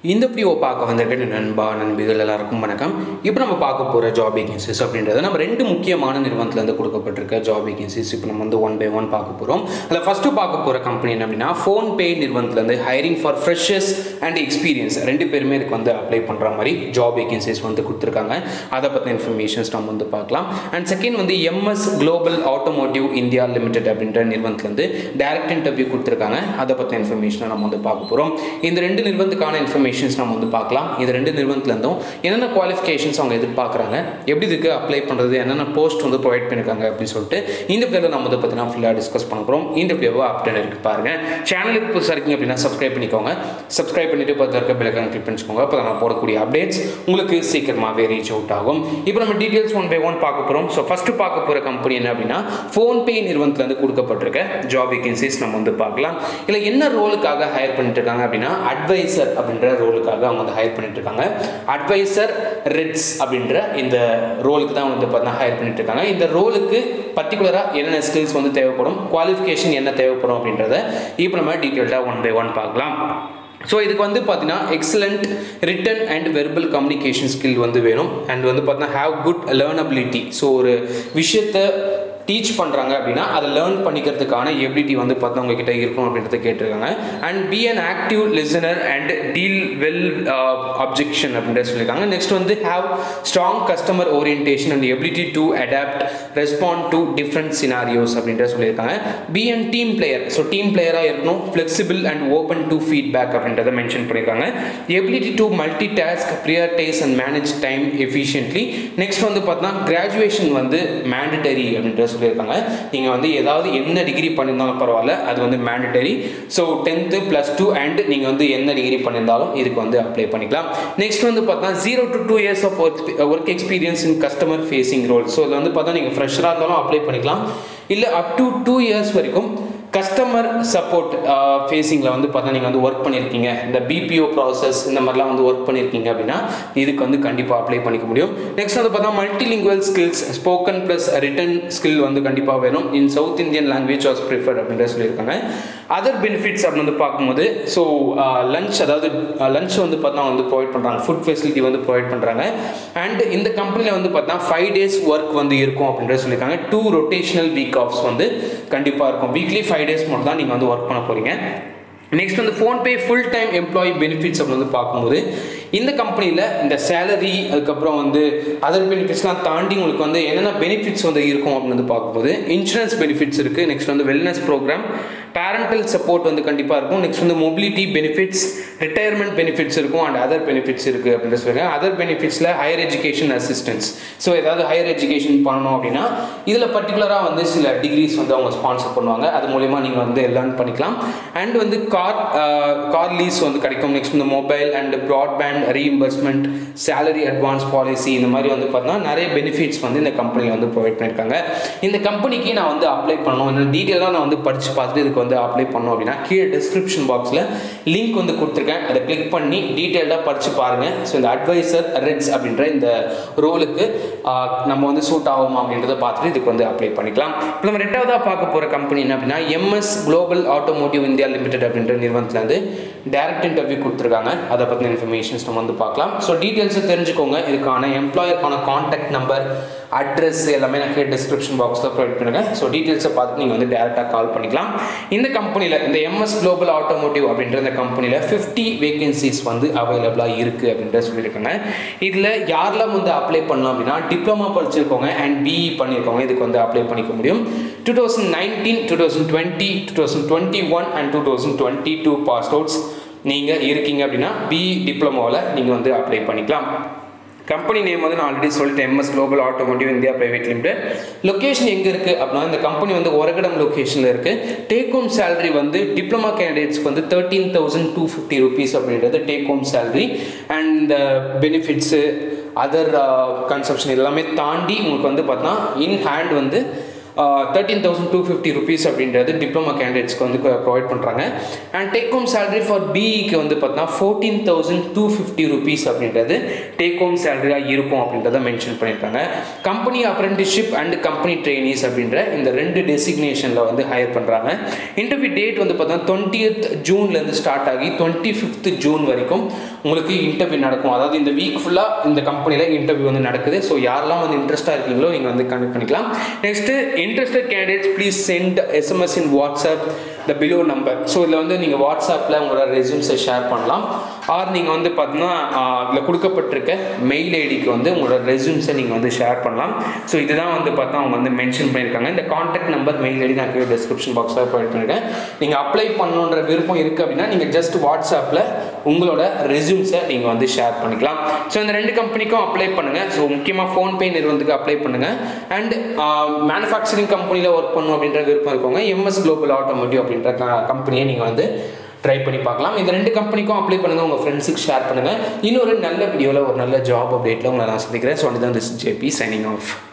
இந்த வீடியோ பார்க்க வந்திருக்க நண்பா நண்பிகள் எல்லாருக்கும் வணக்கம் இப்போ நம்ம பார்க்க போகிற ஜாப் வேகன்சிஸ் அப்படின்றது நம்ம ரெண்டு முக்கியமான நிறுவனத்துலேருந்து கொடுக்கப்பட்டிருக்க ஜாப் வேகன்சிஸ் இப்போ நம்ம வந்து ஒன் பை ஒன் பார்க்க போகிறோம் அதில் ஃபஸ்ட்டு பார்க்க போகிற கம்பெனி என்ன அப்படின்னா ஃபோன்பே நிறுவனத்துலேருந்து hiring for freshers and experience ரெண்டு பேருமே இதுக்கு வந்து அப்ளை பண்ணுற மாதிரி ஜாப் வேகன்சிஸ் வந்து கொடுத்துருக்காங்க அதை பற்றின இன்ஃபர்மேஷன்ஸ் நம்ம வந்து பார்க்கலாம் அண்ட் செகண்ட் வந்து MS global automotive India limited அப்படின்ற நிறுவனத்துலேருந்து டேரக்ட் இன்டர்வியூ கொடுத்துருக்காங்க அதை பற்றின இன்ஃபர்மேஷனை நம்ம வந்து பார்க்க போகிறோம் இந்த ரெண்டு நிறுவனத்துக்கான இன்ஃபர்மேஷன்ஸ் நம்ம வந்து பார்க்கலாம் இந்த ரெண்டு நிறுவனத்துலேருந்தும் என்னென்ன குவாலிஃபிகேஷன்ஸ் அவங்க எதிர்பார்க்குறாங்க எப்படி இதுக்கு அப்ளை பண்ணுறது என்னென்ன போஸ்ட் வந்து ப்ரொவைட் பண்ணியிருக்காங்க அப்படின்னு சொல்லிட்டு இந்த வீடியோவில் நம்ம இதை பற்றினா ஃபுல்லாக டிஸ்கஸ் பண்ண போகிறோம் இந்த வீடியோவை அப்டேட் இருக்கு பாருங்கள் சேனலுக்கு புதுசாக இருக்கீங்க அப்படின்னா சப்ஸ்கிரைப் பண்ணிக்கோங்க சப்ஸ்கிரைப் பண்ணிட்டு பக்கத்தில் இருக்க பெல்லைக்கான கிளிக் பண்ணிக்கோங்க அப்போ நான் போடக்கூடிய அப்டேட்ஸ் உங்களுக்கு சீக்கிரமாகவே ரீச் அவுட் ஆகும் இப்போ நம்ம டீட்டெயில்ஸ் ஒன் பை ஒன் பார்க்க போகிறோம் ஸோ ஃபஸ்ட்டு பார்க்க போகிற கம்பெனி என்ன அப்படின்னா ஃபோன்பே நிறுவனத்துலேருந்து கொடுக்கப்பட்டிருக்க ஜாப் வேகன்சிஸ் நம்ம வந்து பார்க்கலாம் இல்லை என்ன ரோலுக்காக ஹையர் பண்ணிட்டு இருக்காங்க அப்படின்னா அட்வைசர் அப்படின்ற ரோலுக்காக அவங்க வந்து ஹையர் பண்ணிட்டு இருக்காங்க அட்வைசர் ரெட்ஸ் அப்படின்ற இந்த ரோலுக்கு தான் வந்து பார்த்தீங்கன்னா ஹையர் பண்ணிட்டு இருக்காங்க இந்த ரோலுக்கு பர்டிகுலராக என்னென்ன ஸ்கில்ஸ் வந்து தேவைப்படும் குவாலிஃபிகேஷன் என்ன தேவைப்படும் அப்படின்றத இப்போ நம்ம டீட்டெயில்டாக ஒன் பை ஒன் பார்க்கலாம் ஸோ இதுக்கு வந்து பார்த்தீங்கன்னா excellent written and verbal communication skill வந்து வேணும் அண்ட் வந்து பார்த்தீங்கன்னா ஹாவ் குட் லேர்னபிலிட்டி ஸோ ஒரு விஷயத்தை டீச் பண்ணுறாங்க அப்படின்னா அதை லேர்ன் பண்ணிக்கிறதுக்கான எபிலிட்டி வந்து பார்த்தா உங்ககிட்ட இருக்கணும் அப்படின்றத கேட்டிருக்காங்க and be an active listener and deal well objection அப்படின்றத சொல்லியிருக்காங்க நெக்ஸ்ட் வந்து have strong customer orientation and ability to adapt respond to different scenarios அப்படின்றத சொல்லியிருக்காங்க be and team player so team பிளேயராக இருக்கணும் flexible and open to feedback அப்படின்றத mention பண்ணியிருக்காங்க ability to multitask prioritise and manage time efficiently next வந்து பார்த்தீங்கன்னா graduation வந்து mandatory அப்படின்ற சொல்லியிருக்காங்க நீங்கள் வந்து ஏதாவது என்ன டிகிரி பண்ணியிருந்தாலும் பரவாயில்ல அது வந்து mandatory so tenth plus two and நீங்கள் வந்து என்ன டிகிரி பண்ணியிருந்தாலும் இதுக்கு வந்து அப்ளை பண்ணிக்கலாம் நெக்ஸ்ட் வந்து பார்த்தா zero to two years of work work experience in customer facing role so இதில் வந்து பார்த்தா நீங்கள் ஃப்ரெஷராக இருந்தாலும் அப்ளை பண்ணிக்கலாம் இல்லை அப் டு டூ இயர்ஸ் வரைக்கும் கஸ்டமர் சப்போர்ட் ஃபேஸிங்கில் வந்து பார்த்தா நீங்கள் வந்து ஒர்க் பண்ணியிருக்கீங்க இந்த பிபிஓ ப்ராசஸ் இந்த மாதிரிலாம் வந்து ஒர்க் பண்ணியிருக்கீங்க அப்படின்னா இதுக்கு வந்து கண்டிப்பாக அப்ளை பண்ணிக்க முடியும் நெக்ஸ்ட் வந்து பார்த்தா multilingual skills spoken plus written skill வந்து கண்டிப்பாக வேணும் in south Indian language was preferred அப்படின்ற சொல்லியிருக்காங்க அதர் பெனிஃபிட்ஸ் அப்படின்னு வந்து பார்க்கும்போது ஸோ லஞ்ச் அதாவது லஞ்ச் வந்து பார்த்தா வந்து ப்ரொவைட் பண்ணுறாங்க ஃபுட் ஃபெசிலிட்டி வந்து ப்ரொவைட் பண்ணுறாங்க அண்ட் இந்த கம்பெனியில் வந்து பார்த்தா ஃபைவ் டேஸ் ஒர்க் வந்து இருக்கும் அப்படின்ற சொல்லியிருக்காங்க டூ ரொட்டேஷனல் வீக் ஆஃப்ஸ் வந்து கண்டிப்பாக இருக்கும் வீக்லி ஃபைவ் டேஸ் மட்டும் தான் நீங்கள் வந்து ஒர்க் பண்ண போகிறீங்க நெக்ஸ்ட் வந்து PhonePe full time employee benefits அப்படின்னு வந்து பார்க்கும்போது இந்த கம்பெனியில் இந்த சேலரி அதுக்கப்புறம் வந்து அதர் பெனிஃபிட்ஸ்லாம் தாண்டி உங்களுக்கு வந்து என்னென்ன பெனிஃபிட்ஸ் வந்து இருக்கும் அப்படின்னு வந்து பார்க்கும்போது இன்சூரன்ஸ் பெனிஃபிட்ஸ் இருக்குது நெக்ஸ்ட் வந்து வெல்னஸ் ப்ரோக்ராம் பேரண்டல் சப்போர்ட் வந்து கண்டிப்பாக இருக்கும் நெக்ஸ்ட் வந்து மொபிலிட்டி பெனிஃபிட்ஸ் ரிட்டையர்மெண்ட் பெனிஃபிட்ஸ் இருக்கும் அண்ட் அதர் பெனிஃபிட்ஸ் இருக்குது அப்படின்னு சொல்லுவாங்க அதர் பெனிஃபிட்ஸில் ஹையர் எஜுகேஷன் அசிஸ்டன்ஸ் ஸோ ஏதாவது ஹையர் எஜுகேஷன் பண்ணணும் அப்படின்னா இதில் பர்டிகுலராக வந்து சில டிகிரிஸ் வந்து அவங்க ஸ்பான்சர் பண்ணுவாங்க அது மூலயமா நீங்கள் வந்து லேர்ன் பண்ணிக்கலாம் அண்ட் வந்து கார் கார் லீஸ் வந்து கிடைக்கும் நெக்ஸ்ட் இந்த mobile and broadband reimbursement salary advance policy இந்த மாதிரி வந்து பார்த்தீங்கன்னா நிறைய பெனிஃபிட்ஸ் வந்து இந்த கம்பெனியில் வந்து ப்ரொவைட் பண்ணியிருக்காங்க இந்த கம்பெனிக்கு நான் வந்து அப்ளை பண்ணணும் இந்த டீட்டெயிலாக நான் வந்து படித்து பார்த்துட்டு இதுக்கு வந்து அப்ளை பண்ணோம் அப்படின்னா கீழே டிஸ்கிரிப்ஷன் பாக்ஸில் லிங்க் வந்து கொடுத்துருக்கேன் அதை கிளிக் பண்ணி டீட்டெயிலாக படித்து பாருங்கள் ஸோ இந்த அட்வைசர் ரெட்ஸ் அப்படின்ற இந்த ரோலுக்கு நம்ம வந்து சூட் ஆகுமா அப்படின்றத பார்த்துட்டு இதுக்கு வந்து அப்ளை பண்ணிக்கலாம் இப்போ நம்ம ரெண்டாவதாக பார்க்க போகிற கம்பெனி என்ன அப்படின்னா MS global automotive India limited அப்படின்ற நிறுவனத்துலேருந்து டேரக்ட் இன்டர்வியூ கொடுத்துருக்காங்க அதை பற்றின இன்ஃபர்மேஷன்ஸ் நம்ம வந்து பார்க்கலாம் ஸோ டீட்டெயில்ஸை தெரிஞ்சுக்கோங்க இதுக்கான எம்ப்ளாயருக்கான காண்டாக்ட் நம்பர் அட்ரஸ் எல்லாமே நான் கீழே டிஸ்கிரிப்ஷன் பாக்ஸில் ப்ரொவைட் பண்ணுங்கள் ஸோ டீட்டெயில்ஸை பார்த்து நீங்கள் வந்து டேரெக்டாக கால் பண்ணிக்கலாம் இந்த கம்பெனியில் இந்த எம்எஸ் குளோபல் ஆட்டோமோட்டிவ் அப்படின்ற இந்த கம்பெனியில் ஃபிஃப்டி வேகன்சிஸ் வந்து அவைலபிளாக இருக்குது அப்படின்ற சொல்லியிருக்காங்க இதில் யாரெல்லாம் வந்து அப்ளை பண்ணலாம் அப்படின்னா டிப்ளமா படிச்சிருக்கோங்க அண்ட் பிஇ பண்ணியிருக்கோங்க இதுக்கு வந்து அப்ளை பண்ணிக்க முடியும் two thousand nineteen two thousand twenty two thousand twenty one and two thousand twenty two pass outs நீங்கள் இருக்கீங்க அப்படின்னா பிஇ டிப்ளமோவில் நீங்கள் வந்து அப்ளை பண்ணிக்கலாம் கம்பெனி நேம் வந்து நான் ஆல்ரெடி சொல்லிட்டேன் MS global automotive India private limited location எங்கே இருக்குது அப்படின்னா இந்த கம்பெனி வந்து ஒரகடம் லொக்கேஷனில் இருக்குது டேக் ஹோம் சேலரி வந்து டிப்ளமா கேண்டிடேட்ஸ்க்கு வந்து thirteen thousand two fifty rupees அப்படின்றது டேக் ஹோம் சேலரி அண்ட் இந்த பெனிஃபிட்ஸு அதர் கன்சப்ஷன் எல்லாமே தாண்டி உங்களுக்கு வந்து பார்த்தீங்கன்னா இன் ஹேண்ட் வந்து thirteen thousand two fifty rupees அப்படின்றது டிப்ளமா கேண்டிடேட்ஸ்க்கு வந்து ப்ரொவைட் பண்ணுறாங்க and take home salary for பிஇக்கு வந்து பார்த்தீங்கன்னா fourteen thousand two fifty rupees அப்படின்றது டேக் ஹோம் சேலரியாக இருக்கும் அப்படின்றத மென்ஷன் பண்ணியிருக்காங்க company apprenticeship and company trainees அப்படின்ற இந்த ரெண்டு டெசிக்னேஷனில் வந்து ஹையர் பண்ணுறாங்க இன்டர்வியூ டேட் வந்து பார்த்தீங்கன்னா டுவெண்ட்டியத் ஜூன்லேருந்து ஸ்டார்ட் ஆகி டுவெண்ட்டி ஃபிஃப்த் ஜூன் வரைக்கும் உங்களுக்கு இன்டர்வியூ நடக்கும் அதாவது இந்த வீக் ஃபுல்லாக இந்த கம்பெனியில் இன்டர்வியூ வந்து நடக்குது ஸோ யாரெல்லாம் வந்து இன்ட்ரெஸ்ட்டாக இருக்கீங்களோ நீங்கள் வந்து கனெக்ட் பண்ணிக்கலாம் next interested candidates please send SMS in WhatsApp the below number so இதில் வந்து நீங்கள் வாட்ஸ்அப்பில் உங்களோட ரெசியூம்ஸை ஷேர் பண்ணலாம் ஆர் நீங்கள் வந்து பார்த்தீங்கன்னா இதில் கொடுக்கப்பட்டிருக்க மெயில் ஐடிக்கு வந்து உங்களோட ரெசியூம்ஸை நீங்கள் வந்து ஷேர் பண்ணலாம் ஸோ இதுதான் வந்து பார்த்தா அவங்க வந்து மென்ஷன் பண்ணியிருக்காங்க இந்த காண்டாக்ட் நம்பர் மெயில் ஐடி நான் கீழே டிஸ்கிரிப்ஷன் பாக்ஸில் ப்ரொவைட் பண்ணியிருக்கேன் நீங்கள் அப்ளை பண்ணணுன்ற விருப்பம் இருக்குது அப்படின்னா நீங்கள் ஜஸ்ட் வாட்ஸ்அப்பில் உங்களோட ரெசியூம்ஸை நீங்கள் வந்து ஷேர் பண்ணிக்கலாம் ஸோ இந்த ரெண்டு கம்பெனிக்கும் அப்ளை பண்ணுங்கள் ஸோ முக்கியமாக ஃபோன்பே நிறுவனத்துக்கு அப்ளை பண்ணுங்கள் அண்ட் மேனுஃபேக்சரிங் கம்பெனியில் ஒர்க் பண்ணணும் அப்படின்ற விருப்பம் இருக்கவங்க எம்எஸ் குளோபல் ஆட்டோமோட்டிவ் அப்படின்ற கம்பெனியை நீங்கள் வந்து ட்ரை பண்ணி பார்க்கலாம் இந்த ரெண்டு கம்பெனிக்கும் அப்ளை பண்ணுங்கள் உங்கள் ஃப்ரெண்ட்ஸுக்கு ஷேர் பண்ணுங்கள் இன்னொரு நல்ல வீடியோவில் ஒரு நல்ல ஜாப் அப்டேட்டில் உங்களை நான் சந்திக்கிறேன் ஸோ அதுதான் திஸ் ஜேபி சைனிங் ஆஃப்